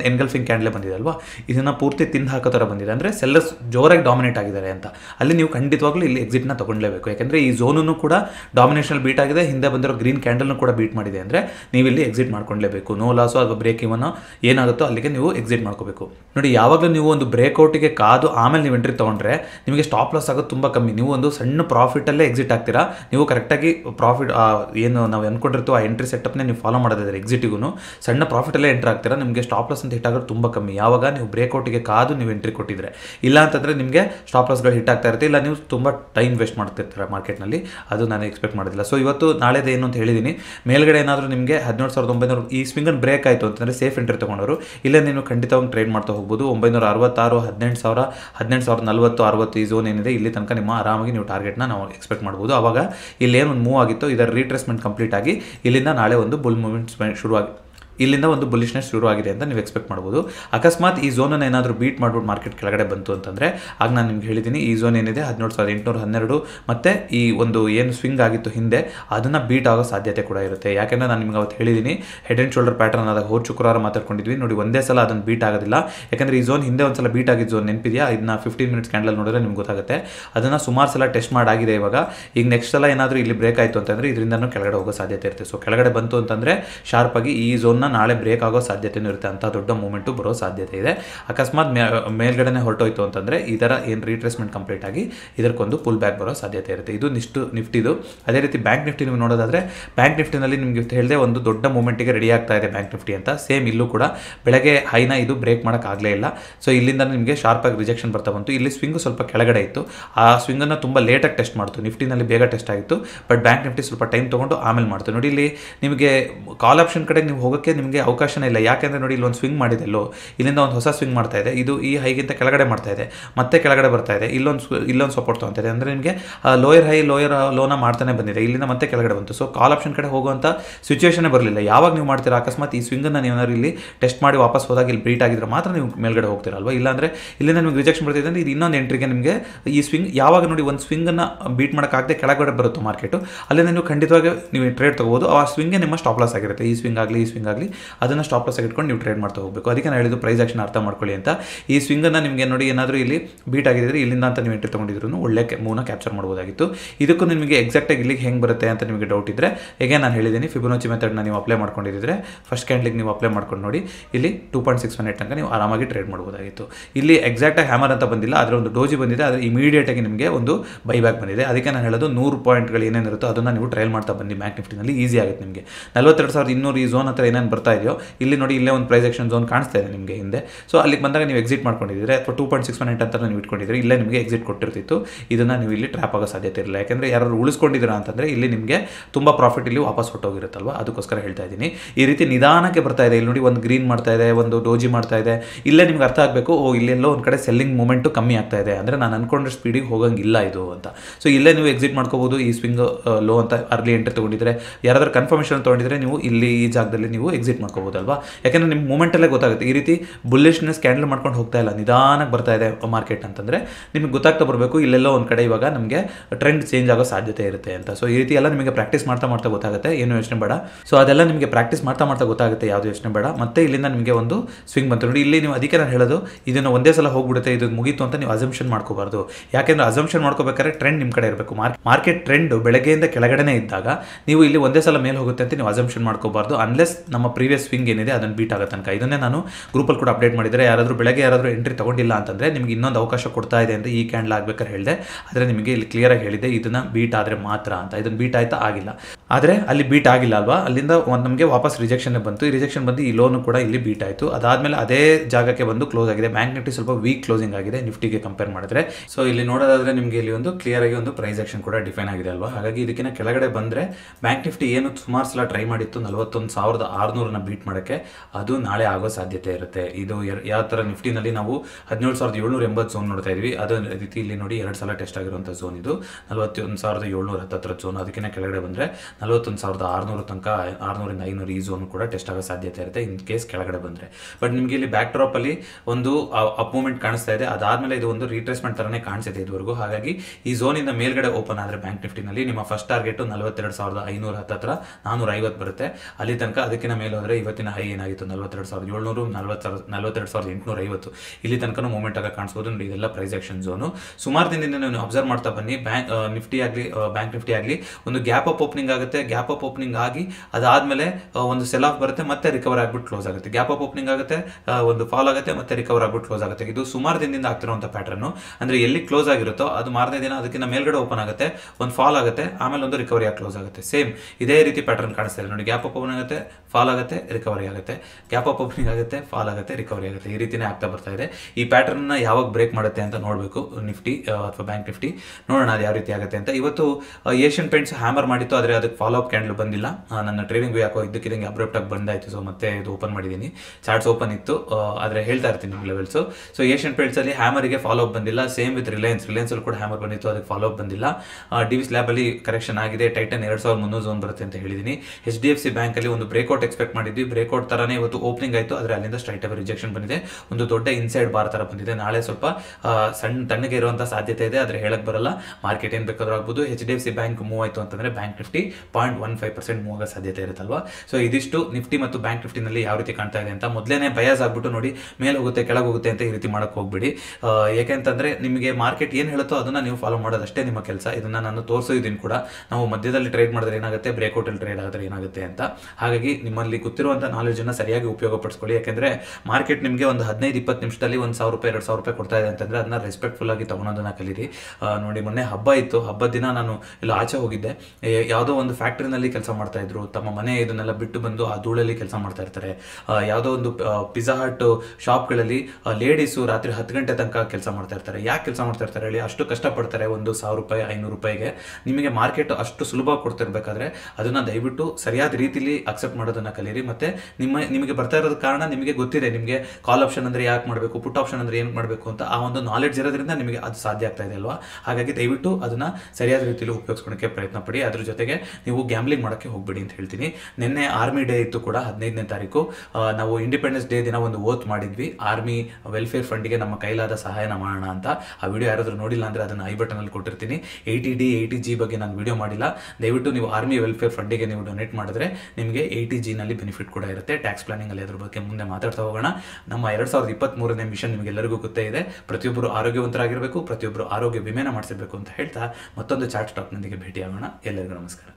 ಎನ್ಗಲ್ಫಿಂಗ್ ಕ್ಯಾಂಡಲ್ ಬಂದಿದೆ ಅಲ್ವಾ ಇದನ್ನ ಪೂರ್ತಿ ತಿಂದು ಹಾಕೋ ಥರ ಬಂದಿದೆ ಅಂದರೆ ಸೆಲ್ಲರ್ಸ್ ಜೋರಾಗಿ ಡಾಮಿನೇಟ್ ಆಗಿದ್ದಾರೆ ಅಂತ ಅಲ್ಲಿ ನೀವು ಖಂಡಿತವಾಗ್ಲೂ ಇಲ್ಲಿ ಎಕ್ಸಿಟ್ನ ತಗೊಳ್ಳೇಬೇಕು ಯಾಕಂದರೆ ಈ ಝೋನನ್ನು ಕೂಡ ಡಾಮಿನೇಷನ್ ಬೀಟ್ ಆಗಿದೆ ಹಿಂದೆ ಬಂದಿರೋ ಗ್ರೀನ್ ಕ್ಯಾಂಡಲ್ನು ಕೂಡ ಬೀಟ್ ಮಾಡಿದೆ ಅಂದರೆ ನೀವು ಇಲ್ಲಿ ಎಕ್ಸಿಟ್ ಮಾಡ್ಕೊಳ್ಳೇಬೇಕು ನೋ ಲಾಸು ಅಥವಾ ಬ್ರೇಕ್ ಇವನೋ ಏನಾಗುತ್ತೋ ಅಲ್ಲಿಗೆ ನೀವು ಎಕ್ಸಿಟ್ ಮಾಡ್ಕೋಬೇಕು ನೋಡಿ ಯಾವಾಗಲೂ ನೀವು ಒಂದು ಬ್ರೇಕ್ಔಟಿಗೆ ಕಾದು ಆಮೇಲೆ ನೀವು ಎಂಟ್ರಿ ತೊಗೊಂಡ್ರೆ ನಿಮಗೆ ಸ್ಟಾಪ್ ಲಾಸ್ ಆಗೋದು ತುಂಬ ಕಮ್ಮಿ ನೀವು ಒಂದು ಸಣ್ಣ ಪ್ರಾಫಿಟಲ್ಲೇ ಎಕ್ಸಿಟ್ ಆಗ್ತೀರಾ ನೀವು ಕರೆಕ್ಟಾಗಿ ಪ್ರಾಫಿಟ್ ಏನು ನಾವು ಅಂದ್ಕೊಂಡಿರ್ತೀವೋ ಆ ಎಂಟ್ರಿ ಸೆಟಪ್ನೇ ನೀವು ಫಾಲೋ ಮಾಡೋದಿದ್ರೆ ಎಕ್ಸಿಟಿಗೂ ಸಣ್ಣ ಪ್ರಾಫಿಟಲ್ಲೇ ಎಂಟ್ರಿ ಆಗ್ತೀರಾ ನಿಮಗೆ ಸ್ಟಾಪ್ ಲಾಸ್ ಅಂತ ಹಿಟ್ ಆಗೋದು ತುಂಬ ಕಮ್ಮಿ ಯಾವಾಗ ನೀವು ಬ್ರೇಕ್ಔಟಿಗೆ ಕಾದು ನೀವು ಎಂಟ್ರಿ ಕೊಟ್ಟಿದ್ರೆ ಇಲ್ಲ ಅಂತಂದರೆ ನಿಮಗೆ ಸ್ಟಾಪ್ ಲಾಸ್ಗಳು ಹಿಟ್ ಆಗ್ತಾ ಇರುತ್ತೆ ಇಲ್ಲ ನೀವು ತುಂಬ ಟೈಮ್ ವೇಸ್ಟ್ ಮಾಡ್ತಿರ್ತಾರೆ ಮಾರ್ಕೆಟ್ನಲ್ಲಿ ಅದು ನಾನು ಎಕ್ಸ್ಪೆಕ್ಟ್ ಮಾಡೋದಿಲ್ಲ ಸೊ ಇವತ್ತು ನಾಳೆದು ಏನು ಅಂತ ಹೇಳಿದ್ದೀನಿ ಮೇಲ್ಗಡೆ ಏನಾದರೂ ನಿಮಗೆ ಹದಿನೇಳು ಸಾವಿರದ ಒಂಬೈನೂರು ಈ ಸ್ವಿಂಗನ್ ಬ್ರೇಕ್ ಆಯಿತು ಅಂತಂದರೆ ಸೇಫ್ ಎಂಟ್ರಿ ತೊಗೊಂಡವರು ಇಲ್ಲೇ ನೀವು ಖಂಡಿತವಾಗಿ ಟ್ರೇಡ್ ಮಾಡ್ತಾ ಹೋಗ್ಬೋದು ಒಂಬೈನೂರ ಅರವತ್ತಾರು ಹದಿನೆಂಟು ಸಾವಿರ ಹದಿನೆಂಟು ಸಾವಿರದ ನಲ್ವತ್ತು ಅರವತ್ತು ಈ ಝೋನ್ ಏನಿದೆ ಇಲ್ಲಿ ತನಕ ನಿಮ್ಮ ಆರಾಮಾಗಿ ನೀವು ಟಾರ್ಗೆಟ್ನ ನಾವು ಎಕ್ಸ್ಪೆಕ್ಟ್ ಮಾಡ್ಬೋದು ಅವಾಗ ಇಲ್ಲಿ ಏನು ಒಂದು ಮೂವ್ ಆಗಿತ್ತು ಇದರ ರೀಟ್ರೇಸ್ಮೆಂಟ್ ಕಂಪ್ಲೀಟ್ ಆಗಿ ಇಲ್ಲಿಂದ ನಾಳೆ ಒಂದು ಬುಲ್ ಮೂವ್ಮೆಂಟ್ ಶುರುವಾಗಿ ಇಲ್ಲಿಂದ ಒಂದು ಬುಲಿಶ್ನೆಸ್ ಶುರು ಆಗಿದೆ ಅಂತ ನೀವು ಎಕ್ಸ್ಪೆಕ್ಟ್ ಮಾಡ್ಬೋದು ಅಕಸ್ಮಾತ್ ಈ ಝೋನನ್ನು ಏನಾದರೂ ಬೀಟ್ ಮಾಡ್ಬಿಟ್ಟು ಮಾರ್ಕೆಟ್ ಕೆಳಗಡೆ ಬಂತು ಅಂತಂದರೆ ಆಗ ನಾನು ನಿಮ್ಗೆ ಹೇಳಿದ್ದೀನಿ ಈ ಝೋನ್ ಏನಿದೆ ಹದಿನೇಳು ಸಾವಿರದ ಎಂಟುನೂರ ಹನ್ನೆರಡು ಮತ್ತು ಈ ಒಂದು ಏನು ಸ್ವಿಂಗ್ ಆಗಿತ್ತು ಹಿಂದೆ ಅದನ್ನು ಬೀಟ್ ಆಗೋ ಸಾಧ್ಯತೆ ಕೂಡ ಇರುತ್ತೆ ಯಾಕೆಂದರೆ ನಾನು ನಿಮ್ಗೆ ಅವತ್ತು ಹೇಳಿದ್ದೀನಿ ಹೆಡ್ ಆ್ಯಂಡ್ ಶೋಲ್ಡರ್ ಪ್ಯಾಟರ್ನ್ ಆದಾಗ ಹೋದ ಶುಕ್ರವಾರ ಮಾತಾಡ್ಕೊಂಡಿದ್ವಿ ನೋಡಿ ಒಂದೇ ಸಲ ಅದನ್ನು ಬೀಟ್ ಆಗೋದಿಲ್ಲ ಯಾಕಂದರೆ ಈ ಝೋನ್ ಹಿಂದೆ ಒಂದು ಸಲ ಬೀಟ್ ಆಗಿದ್ದು ಝೋನ್ ನೆನಪಿದೆಯಾ ಇದನ್ನ ಫಿಫ್ಟೀನ್ ಮಿನಿಟ್ಸ್ ಕ್ಯಾಂಡಲ್ ನೋಡಿದ್ರೆ ನಿಮ್ಗೆ ಗೊತ್ತಾಗುತ್ತೆ ಅದನ್ನು ಸುಮಾರು ಸಲ ಟೆಸ್ಟ್ ಮಾಡಾಗಿದೆ ಇವಾಗ ಈಗ ನೆಕ್ಸ್ಟ್ ಸಲ ಏನಾದರೂ ಇಲ್ಲಿ ಬ್ರೇಕ್ ಆಯಿತು ಅಂತಂದರೆ ಇದರಿಂದನೂ ಕೆಳಗಡೆ ಹೋಗೋ ಸಾಧ್ಯತೆ ಇರುತ್ತೆ ಸೊ ಕೆಳಗಡೆ ಬಂತು ಅಂತಂದರೆ ಶಾರ್ಪಾಗಿ ಈ ಝೋನ್ನ ನಾಳೆ ಬ್ರೇಕ್ ಆಗೋ ಸಾಧ್ಯತೆನೂ ಇರುತ್ತೆ ಅಂತ ದೊಡ್ಡ ಮೂಮೆಂಟು ಬರೋ ಸಾಧ್ಯತೆ ಇದೆ ಅಕಸ್ಮಾತ್ ಮೇ ಮೇಲ್ಗಡೆನೆ ಹೊರಟೋಯ್ತು ಅಂತಂದರೆ ಇದರ ಏನು ರೀಟ್ರೇಸ್ಮೆಂಟ್ ಕಂಪ್ಲೀಟ್ ಆಗಿ ಇದಕ್ಕೊಂದು ಪುಲ್ ಬ್ಯಾಕ್ ಬರೋ ಸಾಧ್ಯತೆ ಇರುತ್ತೆ ಇದು ನಿಷ್ಟು ನಿಫ್ಟಿದು ಅದೇ ರೀತಿ ಬ್ಯಾಂಕ್ ನಿಫ್ಟಿ ನೀವು ನೋಡೋದಾದರೆ ಬ್ಯಾಂಕ್ ನಿಫ್ಟಿನಲ್ಲಿ ನಿಮಗೆ ಹೇಳಿದೆ ಒಂದು ದೊಡ್ಡ ಮೂಮೆಂಟಿಗೆ ರೆಡಿ ಆಗ್ತಾ ಇದೆ ಬ್ಯಾಂಕ್ ನಿಫ್ಟಿ ಅಂತ ಸೇಮ್ ಇಲ್ಲೂ ಕೂಡ ಬೆಳಗ್ಗೆ ಹೈನ ಇದು ಬ್ರೇಕ್ ಮಾಡೋಕ್ಕಾಗಲೇ ಇಲ್ಲ ಸೊ ಇಲ್ಲಿಂದ ನಿಮಗೆ ಶಾರ್ಪಾಗಿ ರಿಜೆಕ್ಷನ್ ಬರ್ತಾ ಬಂತು ಇಲ್ಲಿ ಸ್ವಿಂಗು ಸ್ವಲ್ಪ ಕೆಳಗಡೆ ಇತ್ತು ಆ ಸ್ವಿಂಗನ್ನು ತುಂಬ ಲೇಟಾಗಿ ಟೆಸ್ಟ್ ಮಾಡ್ತು ನಿಫ್ಟಿನಲ್ಲಿ ಬೇಗ ಟೆಸ್ಟ್ ಆಗಿತ್ತು ಬಟ್ ಬ್ಯಾಂಕ್ ನಿಫ್ಟಿ ಸ್ವಲ್ಪ ಟೈಮ್ ತೊಗೊಂಡು ಆಮೇಲೆ ಮಾಡ್ತು ನೋಡಿ ಇಲ್ಲಿ ನಿಮಗೆ ಕಾಲ್ ಆಪ್ಷನ್ ಕಡೆ ನೀವು ಹೋಗೋಕ್ಕೆ ನಿಮಗೆ ಅವಕಾಶನೇ ಇಲ್ಲ ಯಾಕೆಂದರೆ ನೋಡಿ ಇಲ್ಲಿ ಒಂದು ಸ್ವಿಂಗ್ ಮಾಡಿದೆ ಎಲ್ಲೋ ಇಲ್ಲಿಂದ ಒಂದು ಹೊಸ ಸ್ವಿಂಗ್ ಮಾಡ್ತಾ ಇದೆ ಇದು ಈ ಹೈಗಿಂತ ಕೆಳಗಡೆ ಮಾಡ್ತಾ ಇದೆ ಮತ್ತೆ ಕೆಳಗಡೆ ಬರ್ತಾ ಇದೆ ಇಲ್ಲೊಂದು ಸ್ವ- ಇಲ್ಲೊಂದು ಸಪೋರ್ಟ್ ತೊಗೊತಾ ಇದೆ ಅಂದರೆ ನಿಮಗೆ ಲೋಯರ್ ಹೈ ಲೋಯರ್ ಲೋನ ಮಾಡ್ತಾನೆ ಬಂದಿದೆ ಇಲ್ಲಿಂದ ಮತ್ತೆ ಕೆಳಗಡೆ ಬಂತು ಸೊ ಕಾಲ್ ಆಪ್ಷನ್ ಕಡೆ ಹೋಗುವಂಥ ಸಿಚುವೇಶನೇ ಬರಲಿಲ್ಲ ಯಾವಾಗ ನೀವು ಮಾಡ್ತೀರಾ ಅಕಸ್ಮಾತ್ ಈ ಸ್ವಿಂಗನ್ನು ನೀವು ಏನಾದ್ರು ಇಲ್ಲಿ ಟೆಸ್ಟ್ ಮಾಡಿ ವಾಪಸ್ ಹೋದಾಗ ಇಲ್ಲಿ ಬ್ರೀಟ್ ಆಗಿದ್ರೆ ಮಾತ್ರ ನೀವು ಮೇಲ್ಗಡೆ ಹೋಗ್ತೀರಲ್ವಾ ಇಲ್ಲಾಂದರೆ ಇಲ್ಲಿಂದ ನಿಮಗೆ ರಿಜೆಕ್ಷನ್ ಬರ್ತಿದೆ ಅಂದರೆ ಇದು ಇನ್ನೊಂದು ಎಂಟ್ರಿಗೆ ನಿಮಗೆ ಈ ಸ್ವಿಂಗ್ ಯಾವಾಗ ನೋಡಿ ಒಂದು ಸ್ವಿಂಗನ್ನು ಬೀಟ್ ಮಾಡೋಕ್ಕಾಗದೆ ಕೆಳಗಡೆ ಬರುತ್ತೋ ಮಾರ್ಕೆಟು ಅಲ್ಲಿಂದ ನೀವು ಖಂಡಿತವಾಗಿ ನೀವು ಟ್ರೇಡ್ ತಗೋಬೋದು ಆ ಸ್ವಿಂಗೇ ನಿಮ್ಮ ಸ್ಟಾಪ್ ಲಾಸ್ ಆಗಿರುತ್ತೆ ಈ ಸ್ವಿಂಗ್ ಆಗಲಿ ಈ ಸ್ವಿಂಗ್ ಆಗಲಿ ಅದನ್ನು ಸ್ಟಾಪ್ ಲಾಸ್ ಇಟ್ಕೊಂಡು ನೀವು ಟ್ರೇಡ್ ಮಾಡ್ತಾ ಹೋಗಬೇಕು ಅದಕ್ಕೆ ನಾನು ಹೇಳಿದ್ದು ಪ್ರೈಸ್ ಆಕ್ಷನ್ ಅರ್ಥ ಮಾಡ್ಕೊಳ್ಳಿ ಅಂತ ಈ ಸ್ವಿಂಗನ್ನು ನಿಮಗೆ ನೋಡಿ ಏನಾದರೂ ಇಲ್ಲಿ ಬೀಟ್ ಆಗಿದ್ರೆ ಇಲ್ಲಿಂದ ಅಂತ ನೀವು ಎಂಟ್ರಿ ತೊಗೊಂಡಿದ್ರು ಒಳ್ಳೆ ಮೂವ್ನ ಕ್ಯಾಪ್ಚರ್ ಮಾಡ್ಬೋದಾಗಿತ್ತು ಇದಕ್ಕೂ ನಿಮಗೆ ಎಕ್ಸಾಕ್ಟಾಗಿ ಇಲ್ಲಿಗೆ ಹೆಂಗೆ ಬರುತ್ತೆ ಅಂತ ನಿಮಗೆ ಡೌಟ್ ಇದ್ದರೆ ಹೇಗೆ ನಾನು ಹೇಳಿದ್ದೀನಿ ಫಿಬೊನೊಚಿ ಮೆಥಡ್ನ ನೀವು ಅಪ್ಲೈ ಮಾಡ್ಕೊಂಡಿದ್ರೆ ಫಸ್ಟ್ ಕ್ಯಾಂಡ್ಲಿಗೆ ನೀವು ಅಪ್ಲೈ ಮಾಡ್ಕೊಂಡು ನೋಡಿ ಇಲ್ಲಿ two point six one eight ತನಕ ನೀವು ಆರಾಮಾಗಿ ಟ್ರೇಡ್ ಮಾಡ್ಬೋದಾಗಿತ್ತು ಇಲ್ಲಿ ಎಕ್ಸಾಕ್ಟಾಗಿ ಹ್ಯಾಮರ್ ಅಂತ ಬಂದಿಲ್ಲ ಅದರ ಒಂದು ಡೋಜಿ ಬಂದಿದೆ ಆದರೆ ಇಮಿಡಿಯೇಟಾಗಿ ನಿಮಗೆ ಒಂದು ಬೈಬ್ಯಾಕ್ ಬಂದಿದೆ ಅದಕ್ಕೆ ನಾನು ಹೇಳೋದು ನೂರು ಪಾಯಿಂಟ್ಗಳು ಏನೇನಿರುತ್ತೋ ಅದನ್ನು ನೀವು ಟ್ರಯಲ್ ಮಾಡ್ತಾ ಬನ್ನಿ ಬ್ಯಾಂಕ್ ನಿಫ್ಟಿನಲ್ಲಿ ಈಸಿ ಆಗುತ್ತೆ ನಿಮಗೆ ನಲ್ವತ್ತೆರಡು ಸಾವಿರದ ಇನ್ನೂರು ಈ ಝೋನ್ ಹತ್ರ ಏನೇನು ಬರ್ತಾ ಇದೆಯೋ ಇಲ್ಲಿ ನೋಡಿ ಇಲ್ಲೇ ಒಂದು ಪ್ರೈಸ್ ಆಕ್ಷನ್ ಝೋನ್ ಕಾಣಿಸ್ತಾ ಇದೆ ನಿಮಗೆ ಹಿಂದೆ ಸೊ ಅಲ್ಲಿಗೆ ಬಂದಾಗ ನೀವು ಎಕ್ಸಿಟ್ ಮಾಡ್ಕೊಂಡಿದ್ರೆ ಅಥವಾ two point six one eight ಅಂತ ನೀವು ಇಟ್ಕೊಂಡಿದ್ರೆ ಇಲ್ಲೇ ನಿಮಗೆ ಎಕ್ಸಿಟ್ ಕೊಟ್ಟಿರ್ತಿತ್ತು ಇದನ್ನು ನೀವು ಇಲ್ಲಿ ಟ್ರ್ಯಾಪ್ ಆಗೋ ಸಾಧ್ಯತೆ ಇರಲಿಲ್ಲ ಯಾಕೆಂದರೆ ಯಾರು ಉಳಿಸ್ಕೊಂಡಿದ್ದೀರಾ ಅಂತಂದರೆ ಇಲ್ಲಿ ನಿಮಗೆ ತುಂಬ ಪ್ರಾಫಿಟ್ ಇಲ್ಲಿ ವಾಪಸ್ ಹೊಟ್ಟೋಗಿರುತ್ತಲ್ವ ಅದಕ್ಕೋಸ್ಕರ ಹೇಳ್ತಾ ಇದ್ದೀನಿ ಈ ರೀತಿ ನಿಧಾನಕ್ಕೆ ಬರ್ತಾ ಇದೆ ಇಲ್ಲಿ ನೋಡಿ ಒಂದು ಗ್ರೀನ್ ಮಾಡ್ತಾ ಇದೆ ಒಂದು ಡೋಜಿ ಮಾಡ್ತಾ ಇದೆ ಇಲ್ಲೇ ನಿಮ್ಗೆ ಅರ್ಥ ಆಗಬೇಕು ಓ ಇಲ್ಲೆಲ್ಲೋ ಒಂದು ಕಡೆ ಸೆಲ್ಲಿಂಗ್ ಮೂಮೆಂಟು ಕಮ್ಮಿ ಆಗ್ತಾ ಇದೆ ಅಂದರೆ ನಾನು ಅನ್ಕೊಂಡ್ರೆ ಸ್ಪೀಡಿಗೆ ಹೋಗಂಗಿಲ್ಲ ಇದು ಅಂತ ಸೊ ಇಲ್ಲೇ ನೀವು ಎಕ್ಸಿಟ್ ಮಾಡ್ಕೋಬೋದು ಈ ಸ್ವಿಂಗ್ ಲೋ ಅಂತ ಅರ್ಲಿ ಎಂಟ್ರಿ ತೊಗೊಂಡಿದ್ರೆ ಯಾರಾದ್ರೂ ಕನ್ಫರ್ಮೇಷನ್ ತೊಗೊಂಡಿದ್ರೆ ನೀವು ಇಲ್ಲಿ ಈ ಜಾಗದಲ್ಲಿ ನೀವು ಎಕ್ಸಿಟ್ ಮಾಡ್ಕೋಬೋದಲ್ವಾ ಯಾಕಂದರೆ ನಿಮ್ಮ ಮೂಮೆಂಟಲ್ಲೇ ಗೊತ್ತಾಗುತ್ತೆ ಈ ರೀತಿ ಬುಲ್ಲಿಶ್ನೆಸ್ ಕ್ಯಾಂಡಲ್ ಮಾಡ್ಕೊಂಡು ಹೋಗ್ತಾ ಇಲ್ಲ ನಿಧಾನಕ್ಕೆ ಬರ್ತಾ ಇದೆ ಮಾರ್ಕೆಟ್ ಅಂತಂದರೆ ನಿಮಗೆ ಗೊತ್ತಾಗ್ತಾ ಬರಬೇಕು ಇಲ್ಲೆಲ್ಲೋ ಒಂದು ಕಡೆ ಇವಾಗ ನಮಗೆ ಟ್ರೆಂಡ್ ಚೇಂಜ್ ಆಗೋ ಸಾಧ್ಯತೆ ಇರುತ್ತೆ ಅಂತ ಸೊ ಈ ರೀತಿ ಎಲ್ಲ ನಿಮಗೆ ಪ್ರಾಕ್ಟೀಸ್ ಮಾಡ್ತಾ ಮಾಡ್ತಾ ಗೊತ್ತಾಗುತ್ತೆ ಏನು ಯೋಚನೆ ಬೇಡ ಸೊ ಅದೆಲ್ಲ ನಿಮಗೆ ಪ್ರಾಕ್ಟೀಸ್ ಮಾಡ್ತಾ ಮಾಡ್ತಾ ಗೊತ್ತಾಗುತ್ತೆ ಯಾವುದು ಯೋಚನೆ ಬೇಡ ಮತ್ತೆ ಇಲ್ಲಿಂದ ನಿಮಗೆ ಒಂದು ಸ್ವಿಂಗ್ ಬಂತು ನೋಡಿ ಇಲ್ಲಿ ನೀವು ಅದಕ್ಕೆ ನಾನು ಹೇಳೋದು ಇದನ್ನು ಒಂದೇ ಸಲ ಹೋಗ್ಬಿಡುತ್ತೆ ಇದು ಮುಗೀತು ಅಂತ ನೀವು ಅಸಂಪ್ಷನ್ ಮಾಡ್ಕೋಬಾರ್ದು ಯಾಕೆಂದ್ರೆ ಅಸಂಪ್ಷನ್ ಮಾಡ್ಕೋಬೇಕಾದ್ರೆ ಟ್ರೆಂಡ್ ನಿಮ್ಮ ಕಡೆ ಇರಬೇಕು ಮಾರ್ಕೆಟ್ ಟ್ರೆಂಡ್ ಬೆಳಗ್ಗೆಯಿಂದ ಕೆಳಗಡೆನೇ ಇದ್ದಾಗ ನೀವು ಇಲ್ಲಿ ಒಂದೇ ಸಲ ಮೇಲೆ ಹೋಗುತ್ತೆ ಅಂತ ನೀವು ಅಸಂಪ್ಷನ್ ಮಾಡ್ಕೋಬಾರ್ದು ಅನ್ಲೆಸ್ ನಮ್ಮ ಪ್ರೀವಿಯಸ್ ಸ್ವಿಂಗ್ ಏನಿದೆ ಅದನ್ನು ಬೀಟ್ ಆಗೋ ತನಕ ಇದನ್ನೇ ನಾನು ಗ್ರೂಪಲ್ಲಿ ಕೂಡ ಅಪ್ಡೇಟ್ ಮಾಡಿದರೆ ಯಾರಾದರೂ ಬೆಳಗ್ಗೆ ಯಾರಾದರೂ ಎಂಟ್ರಿ ತಗೊಂಡಿಲ್ಲ ಅಂತಂದರೆ ನಿಮಗೆ ಇನ್ನೊಂದು ಅವಕಾಶ ಕೊಡ್ತಾ ಇದೆ ಅಂತ ಈ ಕ್ಯಾಂಡಲ್ ಆಗ್ಬೇಕಾದ್ರೆ ಹೇಳಿದೆ ಆದರೆ ನಿಮಗೆ ಇಲ್ಲಿ ಕ್ಲಿಯರಾಗಿ ಹೇಳಿದೆ ಇದನ್ನು ಬೀಟ್ ಆದರೆ ಮಾತ್ರ ಅಂತ ಇದನ್ನು ಬೀಟ್ ಆಯ್ತಾ ಆಗಿಲ್ಲ ಆದರೆ ಅಲ್ಲಿ ಬೀಟ್ ಆಗಿಲ್ಲ ಅಲ್ವಾ ಅಲ್ಲಿಂದ ಒಂದು ನಮಗೆ ವಾಪಸ್ ರಿಜೆಕ್ಷನ್ ಬಂತು ಈ ರಿಜೆಕ್ಷನ್ ಬಂದು ಈ ಲೋನು ಕೂಡ ಇಲ್ಲಿ ಬೀಟ್ ಆಯಿತು ಅದಾದಮೇಲೆ ಅದೇ ಜಾಗಕ್ಕೆ ಬಂದು ಕ್ಲೋಸ್ ಆಗಿದೆ ಬ್ಯಾಂಕ್ ನಿಫ್ಟಿ ಸ್ವಲ್ಪ ವೀಕ್ ಕ್ಲೋಸಿಂಗ್ ಆಗಿದೆ ನಿಫ್ಟಿಗೆ ಕಂಪೇರ್ ಮಾಡಿದ್ರೆ ಸೊ ಇಲ್ಲಿ ನೋಡೋದಾದ್ರೆ ನಿಮಗೆ ಇಲ್ಲಿ ಒಂದು ಕ್ಲಿಯರ್ ಆಗಿ ಒಂದು ಪ್ರೈಸ್ ಆಕ್ಷನ್ ಕೂಡ ಡಿಫೈನ್ ಆಗಿದೆ ಅಲ್ವಾ ಹಾಗಾಗಿ ಇದಕ್ಕಿಂತ ಕೆಳಗಡೆ ಬಂದರೆ ಬ್ಯಾಂಕ್ ನಿಫ್ಟಿ ಏನು ಸುಮಾರು ಸಲ ಟ್ರೈ ಮಾಡಿತ್ತು ನಲವತ್ತೊಂದು ಸಾವಿರದ ಆರುನೂರನ್ನ ಬೀಟ್ ಮಾಡೋಕ್ಕೆ ಅದು ನಾಳೆ ಆಗೋ ಸಾಧ್ಯತೆ ಇರುತ್ತೆ ಇದು ಎರ್- ಯಾವ ಥರ ನಿಫ್ಟಿನಲ್ಲಿ ನಾವು ಹದಿನೇಳು ಸಾವಿರದ ಏಳ್ನೂರ ಎಂಬತ್ತು ಝೋನ್ ನೋಡ್ತಾ ಇದ್ವಿ ಅದೇ ರೀತಿ ಇಲ್ಲಿ ನೋಡಿ ಎರಡು ಸಲ ಟೆಸ್ಟ್ ಆಗಿರುವಂಥ ಝೋನ್ ಇದು ನಲವತ್ತೊಂದು ಸಾವಿರದ ಏಳ್ನೂರ ಹತ್ತತ್ರ ಝೋನ್ ಅದಕ್ಕಿಂತ ಕೆಳಗಡೆ ಬಂದರೆ ನಲವತ್ತೊಂದು ಸಾವಿರದ ಆರುನೂರು ತನಕ ಆರುನೂರಿಂದ ಐನೂರು ಈ ಝೋನ್ ಕೂಡ ಟೆಸ್ಟ್ ಆಗೋ ಸಾಧ್ಯತೆ ಇರುತ್ತೆ ಇನ್ ಕೇಸ್ ಕೆಳಗಡೆ ಬಂದರೆ ಬಟ್ ನಿಮಗೆ ಇಲ್ಲಿ ಬ್ಯಾಕ್ ಡ್ರಾಪಲ್ಲಿ ಒಂದು ಅಪ್ ಮೂವ್ಮೆಂಟ್ ಕಾಣಿಸ್ತಾ ಇದೆ ಅದಾದಮೇಲೆ ಇದು ಒಂದು ರೀಟ್ರೇಸ್ಮೆಂಟ್ ಥರನೇ ಕಾಣಿಸಿದೆ ಇದುವರೆಗೂ ಹಾಗಾಗಿ ಈ ಝೋನಿಂದ ಮೇಲ್ಗಡೆ ಓಪನ್ ಆದರೆ ಬ್ಯಾಂಕ್ ನಿಫ್ಟಿನಲ್ಲಿ ನಿಮ್ಮ ಫಸ್ಟ್ ಟಾರ್ಗೆಟ್ ನಲವತ್ತೆರಡು ಸಾವಿರದ ಐನೂರ ಹತ್ತತ್ರ ನಾನೂರ ಐವತ್ತು ಬರುತ್ತೆ ಅಲ್ಲಿ ತನಕ ಅದಕ್ಕಿಂತ ಮೇಲೆ ಹೋದರೆ ಇವತ್ತಿನ ಹೈ ಏನಾಗಿತ್ತು ನಲವತ್ತೆರಡು ಸಾವಿರದ ಏಳ್ನೂರು ನಲವತ್ತು ಸಾವಿರದ ನಲವತ್ತೆರಡು ಸಾವಿರದ ಎಂಟುನೂರ ಐವತ್ತು ಇಲ್ಲಿ ತನಕ ಮೂವ್ಮೆಂಟ್ ಆಗ ಕಾಣಿಸ್ಬೋದು ನೋಡಿ ಇದೆಲ್ಲ ಪ್ರೈಸ್ ಆಕ್ಷನ್ ಝೋನು ಸುಮಾರು ದಿನದಿಂದ ನೀವು ಅಬ್ಸರ್ವ್ ಮಾಡ್ತಾ ಬನ್ನಿ ಬ್ಯಾಂಕ್ ನಿಫ್ಟಿ ಆಗಲಿ ಬ್ಯಾಂಕ್ ನಿಫ್ಟಿ ಆಗಲಿ ಒಂದು ಗ್ಯಾಪ್ ಅಪ್ ಓಪನಿಂಗ್ ಆಗುತ್ತೆ ಗ್ಯಾಪ್ ಅಪ್ ಓಪನಿಂಗ್ ಆಗಿ ಅದಾದಮೇಲೆ ಒಂದು ಸೆಲ್ ಆಫ್ ಬರುತ್ತೆ ಮತ್ತೆ ರಿಕವರ್ ಆಗ್ಬಿಟ್ಟು ಕ್ಲೋಸ್ ಆಗುತ್ತೆ ಗ್ಯಾಪ್ ಅಪ್ ಓಪನಿಂಗ್ ಆಗುತ್ತೆ ಆ, ಒಂದು ಫಾಲ್ ಆಗುತ್ತೆ ಮತ್ತೆ ರಿಕವರ್ ಆಗ್ಬಿಟ್ಟು ಕ್ಲೋಸ್ ಆಗುತ್ತೆ ಇದು ಸುಮಾರು ದಿನದಿಂದ ಆಗ್ತಿರುವಂಥ ಪ್ಯಾಟರ್ನ್ ಅಂದ್ರೆ ಎಲ್ಲಿ ಕ್ಲೋಸ್ ಆಗಿರುತ್ತೋ ಅದು ಮಾರನೇ ದಿನ ಅದಕ್ಕಿಂತ ಮೇಲ್ಗಡೆ ಓಪನ್ ಆಗುತ್ತೆ ಒಂದು ಫಾಲ್ ಆಗುತ್ತೆ ಆಮೇಲೆ ಒಂದು ರಿಕವರಿ ಆಗಿ ಕ್ಲೋಸ್ ಆಗುತ್ತೆ ಸೇಮ್ ಇದೇ ರೀತಿ ಪ್ಯಾಟರ್ನ್ ಕಾಣಿಸ್ತಾ ಇದೆ ನೋಡಿ ಗ್ಯಾಪ್ ಅಪ್ ಓಪನ್ ಆಗುತ್ತೆ ಫಾಲ್ ಆಗುತ್ತೆ ರಿಕವರಿ ಆಗುತ್ತೆ ಗ್ಯಾಪ್ ಅಪ್ ಓಪನಿಂಗ್ ಆಗುತ್ತೆ ಫಾಲ್ ಆಗುತ್ತೆ ರಿಕವರಿ ಆಗುತ್ತೆ ಈ ರೀತಿನೇ ಆಗ್ತಾ ಬರ್ತಾ ಇದೆ ಈ ಪ್ಯಾಟರ್ನ್ ಯಾವಾಗ ಬ್ರೇಕ್ ಮಾಡುತ್ತೆ ಅಂತ ನೋಡಬೇಕು ನಿಫ್ಟಿ ಅಥವಾ ಬ್ಯಾಂಕ್ ನಿಫ್ಟಿ ನೋಡೋಣ ಅದು ಯಾವ ರೀತಿ ಆಗುತ್ತೆ ಅಂತ ಇವತ್ತು ಏಷ್ಯನ್ ಪೇಂಟ್ಸ್ ಹ್ಯಾಮರ್ ಮಾಡಿತ್ತು ಆದರೆ ಅದಕ್ಕೆ ಫಾಲೋ ಅಪ್ ಕ್ಯಾಂಡಲ್ ಬಂದಿಲ್ಲ ಆ, ನನ್ನ ಟ್ರೇಡಿಂಗ್ ಯಾಕೋ ಇದ್ದಕ್ಕಿದ್ದಂಗೆ ಅಬ್ರಪ್ಟ್ ಆಗಿ ಬಂದಾಯ್ತು ಸೊ ಮತ್ತೆ ಇದು ಓಪನ್ ಮಾಡಿದ್ದೀನಿ ಚಾರ್ಟ್ಸ್ ಓಪನ್ ಇತ್ತು ಆ, ಆದರೆ ಹೇಳ್ತಾ ಇರ್ತೀನಿ ನಿಮ್ಗೆ ಲೆವೆಲ್ಸು ಸೊ ಏಷ್ಯನ್ ಪೇಂಟ್ಸ್ ಅಲ್ಲಿ ಹ್ಯಾಮರಿಗೆ ಫಾಲೋ ಅಪ್ ಬಂದಿಲ್ಲ ಸೇಮ್ ವಿತ್ ರಿಲಯನ್ಸ್ ರಿಲಯನ್ಸ್ ಅಲ್ಲಿ ಕೂಡ ಹ್ಯಾಮರ್ ಬಂದಿತ್ತು ಅದಕ್ಕೆ ಫಾಲೋ ಅಪ್ ಬಂದಿಲ್ಲ ಡಿ ವಿ ಸ್ಲ್ಯಾಬ್ ಅಲ್ಲಿ ಕರೆಕ್ಷನ್ ಆಗಿದೆ ಟೈಟನ್ ಎರಡು ಸಾವಿರದ ಮುನ್ನೂರು ಝೋನ್ ಬರುತ್ತೆ ಅಂತ ಹೇಳಿದ್ದೀನಿ H D F C bank ಅಲ್ಲಿ ಒಂದು ಬ್ರೇಕ್ಔಟ್ ಎಕ್ಸ್ಪೆಕ್ಟ್ ಮಾಡಿದ್ವಿ ಬ್ರೇಕ್ಔಟ್ ತರನೇ ಇವತ್ತು ಓಪನಿಂಗ್ ಆಯಿತು ಆದರೆ ಅಲ್ಲಿಂದ ಸ್ಟ್ರೈಟ್ ಅವರ್ ರಿಜೆಕ್ಷನ್ ಬಂದಿದೆ ಒಂದು ದೊಡ್ಡ ಇನ್ಸೈಡ್ ಬಾರ್ ತರ ಬಂದಿದೆ ನಾಳೆ ಸ್ವಲ್ಪ ಆ, ಸಣ್ಣ ತಣ್ಣಗೆ ಇರುವಂತ ಸಾಧ್ಯತೆ ಇದೆ ಆದರೆ ಹೇಳಕ್ ಬರಲ್ಲ ಮಾರ್ಕೆಟ್ ಏನ್ ಬೇಕಾದ್ರೂ ಆಗ್ಬೋದು H D F C bank move ಆಯಿತು ಅಂತಂದ್ರೆ bank Nifty point one five percent move ಆಗೋ ಸಾಧ್ಯತೆ ಇರುತ್ತಲ್ವಾ ಸೊ ಇದಿಷ್ಟು ನಿಫ್ಟಿ ಮತ್ತು ಬ್ಯಾಂಕ್ ನಿಫ್ಟಿನಲ್ಲಿ ಯಾವ ರೀತಿ ಕಾಣ್ತಾ ಇದೆ ಅಂತ ಮೊದಲೇನೆ ಬಯಾಸ್ ಆಗ್ಬಿಟ್ಟು ನೋಡಿ ಮೇಲೆ ಹೋಗುತ್ತೆ ಕೆಳಗೆ ಹೋಗುತ್ತೆ ಅಂತ ಈ ರೀತಿ ಮಾಡಕ್ ಹೋಗ್ಬಿಡಿ ಆ, ಯಾಕೆಂತಂದ್ರೆ ನಿಮಗೆ ಮಾರ್ಕೆಟ್ ಏನು ಹೇಳುತ್ತೋ ಅದನ್ನ ನೀವು ಫಾಲೋ ಮಾಡೋದಷ್ಟೇ ನಿಮ್ಮ ಕೆಲಸ ಇದನ್ನ ನಾನು ತೋರಿಸಿದ್ದೀನಿ ಕೂಡ ನಾವು ಮಧ್ಯದಲ್ಲಿ ಟ್ರೇಡ್ ಮಾಡಿದ್ರೆ ಏನಾಗುತ್ತೆ ಬ್ರೇಕ್ಔಟ್ ಅಲ್ಲಿ ಟ್ರೇಡ್ ಆಗಿದ್ರೆ ಏನಾಗುತ್ತೆ ಅಂತ ಹಾಗಾಗಿ ನಿಮ್ಮಲ್ಲಿ ಗೊತ್ತಿರುವಂತ ನಾಲೆಜ್ ಅನ್ನ ಸರಿಯಾಗಿ ಉಪಯೋಗ ಪಡಿಸ್ಕೊಳ್ಳಿ ಯಾಕೆಂದ್ರೆ ಮಾರ್ಕೆಟ್ ನಿಮಗೆ ಒಂದು ಹದಿನೈದು ಇಪ್ಪತ್ತು ನಿಮಿಷದಲ್ಲಿ ಒಂದು ಸಾವಿರ ರೂಪಾಯಿ ಎರಡು ಸಾವಿರ ರೂಪಾಯಿ ಕೊಡ್ತಾ ಇದೆ ಅಂತಂದ್ರೆ ಅದನ್ನ ರೆಸ್ಪೆಕ್ಟ್ಫುಲ್ ಆಗಿ ತಗೊಳೋದನ್ನ ಕಲೀರಿ ಆ, ನೋಡಿ ಮೊನ್ನೆ ಹಬ್ಬ ಇತ್ತು ಹಬ್ಬದ ದಿನ ನಾನು ಎಲ್ಲ ಆಚೆ ಹೋಗಿದ್ದೆ ಏ- ಯಾವುದೋ ಒಂದು ಫ್ಯಾಕ್ಟ್ರಿನಲ್ಲಿ ಕೆಲಸ ಮಾಡ್ತಾ ಇದ್ರು ತಮ್ಮ ಮನೆ ಇದನ್ನೆಲ್ಲ ಬಿಟ್ಟು ಬಂದು ಆ ಧೂಳಲ್ಲಿ ಕೆಲಸ ಮಾಡ್ತಾ ಇರ್ತಾರೆ ಆ, ಯಾವುದೋ ಒಂದು ಪಿಜ್ಜಾ ಹಟ್ ಶಾಪ್ಗಳಲ್ಲಿ ಲೇಡೀಸು ರಾತ್ರಿ ಹತ್ತು ಗಂಟೆ ತನಕ ಕೆಲಸ ಮಾಡ್ತಾ ಇರ್ತಾರೆ ಯಾಕೆ ಕೆಲಸ ಮಾಡ್ತಾ ಇರ್ತಾರೆ ಹೇಳಿ ಅಷ್ಟು ಕಷ್ಟಪಡ್ತಾರೆ ಒಂದು ಸಾವಿರ ರೂಪಾಯಿ ಐನೂರು ರೂಪಾಯಿಗೆ ನಿಮಗೆ ಮಾರ್ಕೆಟ್ ಅಷ್ಟು ಸುಲಭ ಕೊಡ್ತಿರ್ಬೇಕಾದ್ರೆ ಅದನ್ನ ದಯವಿಟ್ಟು ಸರಿಯಾದ ರೀತಿಲಿ ಅಕ್ಸೆಪ್ಟ್ ಮಾಡೋದನ್ನ ಕಲೀರಿ ಮತ್ತೆ ನಿಮ್ಮ ನಿಮಗೆ ಬರ್ತಾ ಇರೋದ ಕಾರಣ ನಿಮಗೆ ಗೊತ್ತಿದೆ ನಿಮಗೆ ಕಾಲ್ ಆಪ್ಷನ್ ಅಂದ್ರೆ ಯಾಕೆ ಮಾಡಬೇಕು ಪುಟ್ ಆಪ್ಷನ್ ಅಂದ್ರೆ ಏನು ಮಾಡಬೇಕು ಅಂತ ಆ ಒಂದು ನಾಲೆಡ್ಜ್ ಇರೋದ್ರಿಂದ ನಿಮಗೆ ಅದು ಸಾಧ್ಯ ಆಗ್ತಾ ಇದೆ ಅಲ್ವಾ ಹಾಗಾಗಿ ದಯವಿಟ್ಟು ಅದನ್ನ ಸರಿಯಾದ ರೀತಿಯಲ್ಲಿ ಉಪಯೋಗಿಸ್ಕೊಳಕ್ಕೆ ಪ್ರಯತ್ನ ಪಡಿ ಅದ್ರ ಜೊತೆಗೆ ನೀವು ಗ್ಯಾಮ್ಲಿಂಗ್ ಮಾಡೋಕ್ಕೆ ಹೋಗ್ಬೇಡಿ ಅಂತ ಹೇಳ್ತೀನಿ ನಿನ್ನೆ ಆರ್ಮಿ ಡೇ ಇತ್ತು ಕೂಡ ಹದಿನೈದನೇ ತಾರೀಕು ಆ, ನಾವು ಇಂಡಿಪೆಂಡೆನ್ಸ್ ಡೇ ದಿನ ಒಂದು ಓತ್ ಮಾಡಿದ್ವಿ ಆರ್ಮಿ ವೆಲ್ಫೇರ್ ಫಂಡ್ಗೆ ನಮ್ಮ ಕೈಲಾದ ಸಹಾಯನ ಮಾಡೋಣ ಅಂತ ಆ ವಿಡಿಯೋ ಯಾರಾದರೂ ನೋಡಿಲ್ಲ ಅಂದ್ರೆ ಅದನ್ನ ಐ ಬಟನ್ ಅಲ್ಲಿ ಕೊಟ್ಟಿರ್ತೀನಿ ಏಯ್ಟಿ ಡಿ ಏಯ್ಟಿ ಜಿ ಬಗ್ಗೆ ನಾನು ವಿಡಿಯೋ ಮಾಡಿಲ್ಲ ದಯವಿಟ್ಟು ನೀವು ಆರ್ಮಿ ವೆಲ್ಫೇರ್ ಫಂಡಿಗೆ ನೀವು ಡೊನೇಟ್ ಮಾಡಿದ್ರೆ ನಿಮಗೆ ಏಯ್ಟಿ ಜಿನಲ್ಲಿ ಬೆನಿಫಿಟ್ ಕೂಡ ಇರುತ್ತೆ ಟ್ಯಾಕ್ಸ್ ಪ್ಲಾನಿಂಗ್ ಅಲ್ಲಿ ಅದ್ರ ಬಗ್ಗೆ ಮುಂದೆ ಮಾತಾಡ್ತಾ ಹೋಗೋಣ ನಮ್ಮ ಎರಡ್ ಸಾವಿರದ ಇಪ್ಪತ್ತ್ ಮೂರನೇ ಮಿಷನ್ ನಿಮಗೆಲ್ಲರಿಗೂ ಗೊತ್ತೇ ಇದೆ ಪ್ರತಿಯೊಬ್ಬರು ಆರೋಗ್ಯವಂತರಾಗಿರಬೇಕು ಪ್ರತಿಯೊಬ್ಬರು ಆರೋಗ್ಯ ವಿಮೆನ ಮಾಡಿಸಬೇಕು ಅಂತ ಹೇಳ್ತಾ ಮತ್ತೊಂದು ಚಾರ್ಟ್ ಸ್ಟಾಕ್ನೊಂದಿಗೆ ಭೇಟಿಯಾಗೋಣ ಎಲ್ಲರಿಗೂ ನಮಸ್ಕಾರ